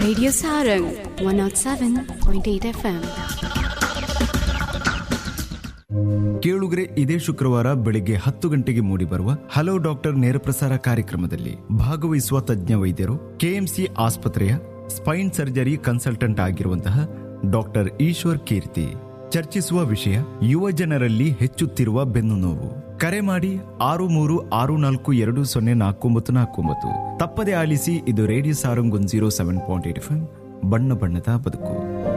Radio Sarang 107.8 FM. ಕೇಳುಗರೆ ಇದೇ ಶುಕ್ರವಾರ ಬೆಳಿಗ್ಗೆ ಹತ್ತು ಗಂಟೆಗೆ ಮೂಡಿಬರುವ ಹಲೋ ಡಾಕ್ಟರ್ ನೇರಪ್ರಸಾರ ಕಾರ್ಯಕ್ರಮದಲ್ಲಿ ಭಾಗವಹಿಸುವ ತಜ್ಞ ವೈದ್ಯರು ಕೆಎಂಸಿ ಆಸ್ಪತ್ರೆಯ ಸ್ಪೈನ್ ಸರ್ಜರಿ ಕನ್ಸಲ್ಟೆಂಟ್ ಆಗಿರುವಂತಹ ಡಾಕ್ಟರ್ ಈಶ್ವರ್ ಕೀರ್ತಿ ಚರ್ಚಿಸುವ ವಿಷಯ ಯುವ ಜನರಲ್ಲಿ ಹೆಚ್ಚುತ್ತಿರುವ ಬೆನ್ನು ನೋವು ಕರೆ ಮಾಡಿ ಆರು ಮೂರು ಆರು ನಾಲ್ಕು ಎರಡು ಸೊನ್ನೆ ನಾಲ್ಕು ಒಂಬತ್ತು ನಾಲ್ಕು ಒಂಬತ್ತು ತಪ್ಪದೆ ಆಲಿಸಿ ಇದು radio Sarang one zero seven point eight F ಬಣ್ಣ ಬಣ್ಣದ ಬದುಕು